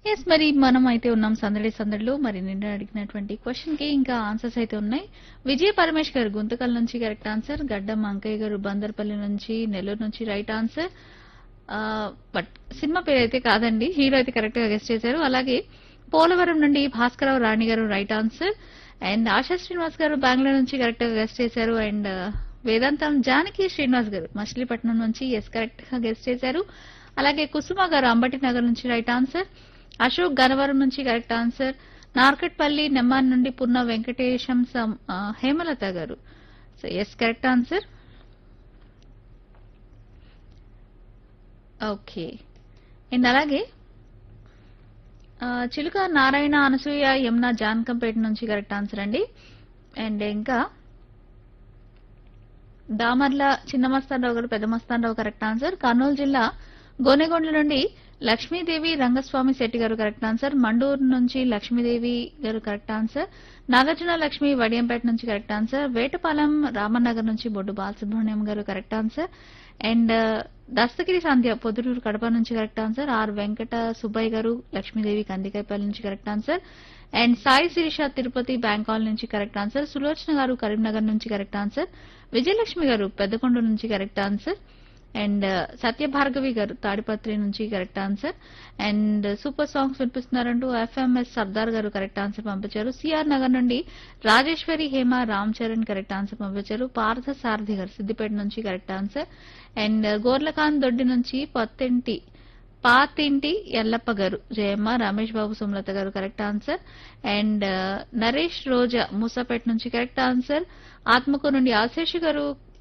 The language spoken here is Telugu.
ఎస్ మరి మనం అయితే ఉన్నాం సందడి సందడిలో మరి నిన్న అడిగినటువంటి క్వశ్చన్ కి ఇంకా ఆన్సర్స్ అయితే ఉన్నాయి విజయ పరమేష్ గారు గుంతకల్ నుంచి కరెక్ట్ ఆన్సర్ గడ్డం అంకయ్య గారు బందర్పల్లి నుంచి నెల్లూరు నుంచి రైట్ ఆన్సర్ బట్ సినిమా పేరు అయితే కాదండి హీరో అయితే కరెక్ట్ గా గెస్ట్ చేశారు అలాగే పోలవరం నుండి Bhaskararao Rani garu right answer and Asha Srinivas garu Bengaluru నుంచి కరెక్ట్ గా గెస్ట్ చేశారు అండ్ వేదాంతం జానకి శ్రీనివాస్ గారు మచిలీపట్నం నుంచి ఎస్ కరెక్ట్ గా గెస్ట్ చేశారు అలాగే కుసుమ గారు అంబటి నగర్ నుంచి రైట్ ఆన్సర్ అశోక్ గనవరం నుంచి కరెక్ట్ ఆన్సర్ నార్కట్పల్లి నెమ్మాన్ నుండి పున్న వెంకటేశం సం- ఆ, Hemalatha garu so yes correct answer okay and అలాగే ఆ, చిలుక నారాయణ అనసూయ యమున జానకంపేట నుంచి కరెక్ట్ ఆన్సర్ అండి అండ్ ఇంకా దామర్ల చిన్న మస్తానరావు గారు పెద్ద మస్తానరావు కరెక్ట్ ఆన్సర్ కర్నూలు జిల్లా గోనెగొండ్ల నుండి లక్ష్మీదేవి రంగస్వామి శెట్టి గారు కరెక్ట్ ఆన్సర్ మండూరు నుంచి లక్ష్మీదేవి గారు కరెక్ట్ ఆన్సర్ నాగార్జున లక్ష్మి వడియంపేట నుంచి కరెక్ట్ ఆన్సర్ వేటపాలెం రామనగర్ నుంచి Boddu Balasubrahmanyam garu correct answer and Dastagiri Sandhya Proddatur Kadapa నుంచి correct answer R Venkata Subbaiah garu Lakshmidevi Kandikayapalli నుంచి correct answer and Sai Sirisha Tirupati బ్యాంకాల్ నుంచి కరెక్ట్ ఆన్సర్ సులోచన గారు కరీంనగర్ నుంచి కరెక్ట్ ఆన్సర్ విజయలక్ష్మి గారు పెద్దకొండ నుంచి కరెక్ట్ ఆన్సర్ అండ్ సత్యభార్గవి గారు తాడిపత్రి నుంచి correct answer and super songs వినిపిస్తున్నారంటూ ఎఫ్ఎంఎస్ సర్దార్ గారు కరెక్ట్ ఆన్సర్ పంపించారు సిఆర్ నగర్ నుండి రాజేశ్వరి హేమ రామ్ చరణ్ కరెక్ట్ ఆన్సర్ పంపించారు పార్థ సారథి గారు సిద్దిపేట నుంచి కరెక్ట్ ఆన్సర్ అండ్ గోర్లకాంత్ దొడ్డి నుంచి పొత్తింటి పాతింటి ఎల్లప్ప గారు Jayamma Ramesh Babu Sumalatha garu correct answer and Naresh Roja Musapeta నుంచి కరెక్ట్ ఆన్సర్ ఆత్మకూరు నుండి ఆశేష్ గారు